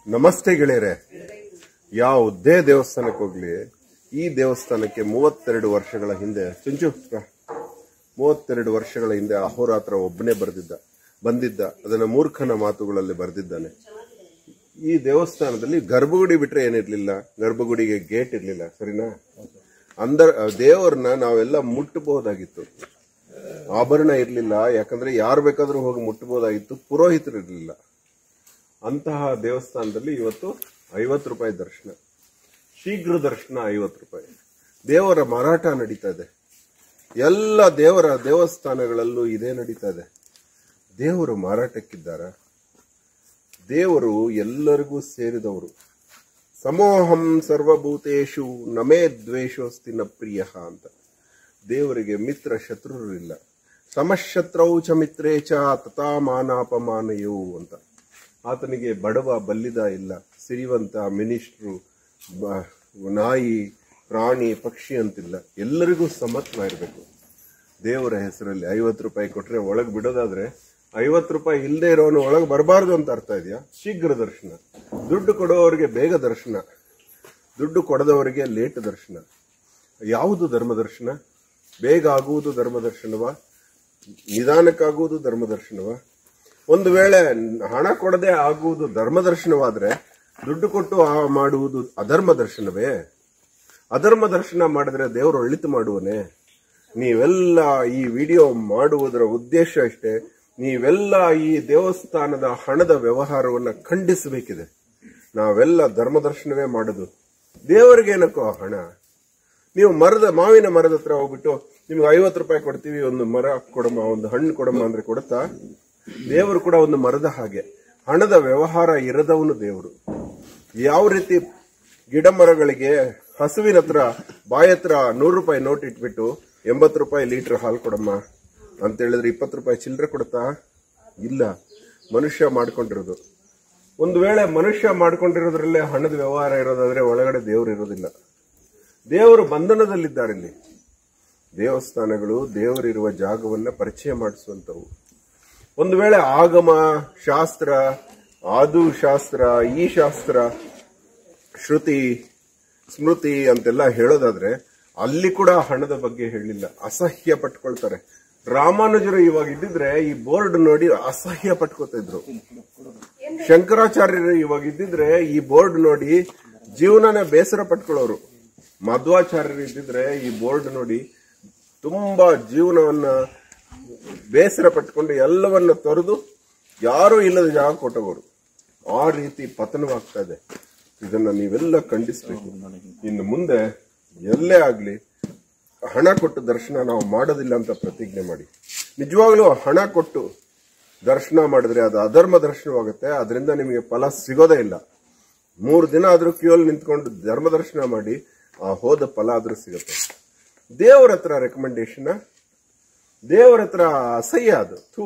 ನಮಸ್ತೆ ಗೆಳೆಯರೆ ಯಾವುದೇ ದೇವಸ್ಥಾನಕ್ಕೆ ಹೋಗ್ಲಿ ಈ ದೇವಸ್ಥಾನಕ್ಕೆ ಮೂವತ್ತೆರಡು ವರ್ಷಗಳ ಹಿಂದೆ ಚುಂಚು ಬಾ. ಮೂವತ್ತೆರಡು ವರ್ಷಗಳ ಹಿಂದೆ ಅಹೋರಾತ್ರ ಒಬ್ಬನೇ ಬರೆದಿದ್ದ ಬಂದಿದ್ದ ಅದನ್ನ ಮೂರ್ಖನ ಮಾತುಗಳಲ್ಲಿ ಬರೆದಿದ್ದಾನೆ ಈ ದೇವಸ್ಥಾನದಲ್ಲಿ ಗರ್ಭಗುಡಿ ಬಿಟ್ರೆ ಏನಿರ್ಲಿಲ್ಲ ಗರ್ಭಗುಡಿಗೆ ಗೇಟ್ ಇರ್ಲಿಲ್ಲ ಸರಿನಾ ಅಂದರ್ ದೇವರನ್ನ ನಾವೆಲ್ಲ ಮುಟ್ಟಬಹುದಾಗಿತ್ತು ಆಭರಣ ಇರ್ಲಿಲ್ಲ ಯಾಕಂದ್ರೆ ಯಾರು ಬೇಕಾದ್ರೂ ಹೋಗಿ ಮುಟ್ಟಬಹುದಾಗಿತ್ತು ಪುರೋಹಿತರು ಇರ್ಲಿಲ್ಲ ಅಂತಹ ದೇವಸ್ಥಾನದಲ್ಲಿ ಇವತ್ತು ಐವತ್ತು ರೂಪಾಯಿ ದರ್ಶನ ಶೀಘ್ರ ದರ್ಶನ ಐವತ್ತು ರೂಪಾಯಿ ದೇವರ ಮಾರಾಟ ನಡೀತಾ ಇದೆ ಎಲ್ಲ ದೇವರ ದೇವಸ್ಥಾನಗಳಲ್ಲೂ ಇದೇ ನಡೀತಾ ಇದೆ ದೇವರು ಮಾರಾಟಕ್ಕಿದ್ದಾರ ದೇವರು ಎಲ್ಲರಿಗೂ ಸೇರಿದವರು ಸಮೋಹಂ ಸರ್ವಭೂತೇಶು ನಮೇ ದ್ವೇಷೋಸ್ತಿ ನ ಪ್ರಿಯ ಅಂತ ದೇವರಿಗೆ ಮಿತ್ರ ಶತ್ರುರು ಇಲ್ಲ ಸಮಶತ್ರೌ ಚ ಮಿತ್ರೇ ಚ ತಥಾ ಮಾನಾಪಮಾನಯೋ ಅಂತ ಆತನಿಗೆ ಬಡವ ಬಲ್ಲಿದ ಇಲ್ಲ ಸಿರಿವಂತ ಮಿನಿಸ್ಟ್ರು ಬ- ನಾಯಿ ಪ್ರಾಣಿ ಪಕ್ಷಿ ಅಂತಿಲ್ಲ ಎಲ್ಲರಿಗೂ ಸಮತ್ವ ಇರಬೇಕು ದೇವರ ಹೆಸರಲ್ಲಿ ಐವತ್ತು ರೂಪಾಯಿ ಕೊಟ್ರೆ ಒಳಗೆ ಬಿಡೋದಾದ್ರೆ ಐವತ್ತು ರೂಪಾಯಿ ಇಲ್ಲದೆ ಇರೋನು ಒಳಗೆ ಬರಬಾರ್ದು ಅಂತ ಅರ್ಥ ಇದೆಯಾ ಶೀಘ್ರ ದರ್ಶನ ದುಡ್ಡು ಕೊಡೋವರಿಗೆ ಬೇಗ ದರ್ಶನ ದುಡ್ಡು ಕೊಡದವರಿಗೆ ಲೇಟ್ ದರ್ಶನ ಯಾವುದು ಧರ್ಮ ದರ್ಶನ ಬೇಗ ಆಗುವುದು ಧರ್ಮ ದರ್ಶನವಾ ನಿಧಾನಕ್ಕಾಗುವುದು ಧರ್ಮ ದರ್ಶನವಾ ಒಂದು ವೇಳೆ ಹಣ ಕೊಡದೆ ಆಗುವುದು ಧರ್ಮ ದರ್ಶನವಾದ್ರೆ ದುಡ್ಡು ಕೊಟ್ಟು ಆ ಮಾಡುವುದು ಅಧರ್ಮ ದರ್ಶನವೇ ಅಧರ್ಮ ದರ್ಶನ ಮಾಡಿದ್ರೆ ದೇವರು ಒಳಿತು ಮಾಡುವನೆ ನೀವೆಲ್ಲ ಈ ವಿಡಿಯೋ ಮಾಡುವುದರ ಉದ್ದೇಶ ಅಷ್ಟೇ ನೀವೆಲ್ಲ ಈ ದೇವಸ್ಥಾನದ ಹಣದ ವ್ಯವಹಾರವನ್ನ ಖಂಡಿಸಬೇಕಿದೆ ನಾವೆಲ್ಲ ಧರ್ಮ ದರ್ಶನವೇ ಮಾಡುದು ದೇವರಿಗೇನಕ್ಕೋ ಆ ಹಣ ನೀವು ಮರದ ಮಾವಿನ ಮರದ ಹತ್ರ ಹೋಗ್ಬಿಟ್ಟು ನಿಮ್ಗೆ ಐವತ್ತು ರೂಪಾಯಿ ಕೊಡ್ತೀವಿ ಒಂದು ಮರ ಕೊಡಮ್ಮ ಒಂದು ಹಣ್ಣು ಕೊಡಮ್ಮ ಅಂದ್ರೆ ಕೊಡುತ್ತಾ ದೇವರು ಕೂಡ ಒಂದು ಮರದ ಹಾಗೆ ಹಣದ ವ್ಯವಹಾರ ಇರದವನು ದೇವರು ಯಾವ ರೀತಿ ಗಿಡ ಮರಗಳಿಗೆ ಹಸುವಿನ ಹತ್ರ ಬಾಯಿ ಹತ್ರ ನೂರು ರೂಪಾಯಿ ನೋಟ್ ಇಟ್ಬಿಟ್ಟು ಎಂಬತ್ತು ರೂಪಾಯಿ ಲೀಟರ್ ಹಾಲು ಕೊಡಮ್ಮ ಅಂತ ಹೇಳಿದ್ರೆ ಇಪ್ಪತ್ತು ರೂಪಾಯಿ ಚಿಲ್ಲರೆ ಕೊಡುತ್ತಾ ಇಲ್ಲ ಮನುಷ್ಯ ಮಾಡ್ಕೊಂಡಿರೋದು ಒಂದು ವೇಳೆ ಮನುಷ್ಯ ಮಾಡ್ಕೊಂಡಿರೋದ್ರಲ್ಲೇ ಹಣದ ವ್ಯವಹಾರ ಇರೋದಾದ್ರೆ ಒಳಗಡೆ ದೇವರು ಇರೋದಿಲ್ಲ ದೇವರು ಬಂಧನದಲ್ಲಿದ್ದಾರೆ ಇಲ್ಲಿ ದೇವಸ್ಥಾನಗಳು ದೇವರಿರುವ ಜಾಗವನ್ನ ಪರಿಚಯ ಮಾಡಿಸುವಂತವು ಒಂದು ವೇಳೆ ಆಗಮ ಶಾಸ್ತ್ರ ಆದು ಶಾಸ್ತ್ರ ಈ ಶಾಸ್ತ್ರ ಶ್ರುತಿ ಸ್ಮೃತಿ ಅಂತೆಲ್ಲ ಹೇಳೋದಾದ್ರೆ ಅಲ್ಲಿ ಕೂಡ ಹಣದ ಬಗ್ಗೆ ಹೇಳಿಲ್ಲ ಅಸಹ್ಯ ಪಟ್ಕೊಳ್ತಾರೆ ರಾಮಾನುಜರು ಇವಾಗ ಇದ್ದಿದ್ರೆ ಈ ಬೋರ್ಡ್ ನೋಡಿ ಅಸಹ್ಯ ಪಟ್ಕೋತಾ ಇದ್ರು ಶಂಕರಾಚಾರ್ಯರು ಇವಾಗ ಇದ್ದಿದ್ರೆ ಈ ಬೋರ್ಡ್ ನೋಡಿ ಜೀವನನ ಬೇಸರ ಪಟ್ಕೊಳ್ಳೋರು ಮಧ್ವಾಚಾರ್ಯರು ಇದ್ದಿದ್ರೆ ಈ ಬೋರ್ಡ್ ನೋಡಿ ತುಂಬಾ ಜೀವನವನ್ನ ಬೇಸರ ಪಟ್ಕೊಂಡು ಎಲ್ಲವನ್ನ ತೊರೆದು ಯಾರೂ ಇಲ್ಲದ ಜಾಗ ಕೊಟ್ಟವರು ಆ ರೀತಿ ಪತನವಾಗ್ತಾ ಇದೆ ಇದನ್ನ ನೀವೆಲ್ಲ ಖಂಡಿಸ್ಬೇಕು ಇನ್ನು ಮುಂದೆ ಎಲ್ಲೇ ಆಗ್ಲಿ ಹಣ ಕೊಟ್ಟು ದರ್ಶನ ನಾವು ಮಾಡೋದಿಲ್ಲ ಅಂತ ಪ್ರತಿಜ್ಞೆ ಮಾಡಿ ನಿಜವಾಗ್ಲೂ ಹಣ ಕೊಟ್ಟು ದರ್ಶನ ಮಾಡಿದ್ರೆ ಅದು ಅಧರ್ಮ ದರ್ಶನವಾಗುತ್ತೆ ಅದರಿಂದ ನಿಮಗೆ ಫಲ ಸಿಗೋದೇ ಇಲ್ಲ ಮೂರು ದಿನ ಆದ್ರೂ ಕ್ಯೂಲ್ ನಿಂತ್ಕೊಂಡು ಧರ್ಮ ದರ್ಶನ ಮಾಡಿ ಆ ಹೋದ ಫಲ ಆದ್ರೂ ಸಿಗುತ್ತೆ ದೇವರ ಹತ್ರ ರೆಕಮೆಂಡೇಶನ್ ದೇವರ ಹತ್ರ ಅಸಹ್ಯ ಅದು ಥೂ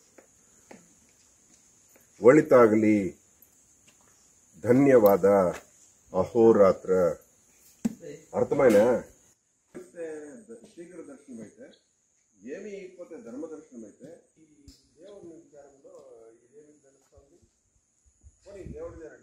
ಒಳಿತಾಗಲಿ ಧನ್ಯವಾದ ಅಹೋರಾತ್ರ ಅರ್ಥಮಾಯ್ನಾ ಶೀಘ್ರ ದರ್ಶನ ಐತೆ ಏಮಿ ಇಪ್ಪತ್ತೆ ಧರ್ಮ ದರ್ಶನ ಐತೆ ಈ ದೇವರ ವಿಚಾರಗಳು ಇದೇನು ದೇವಸ್ಥಾನ ದೇವರ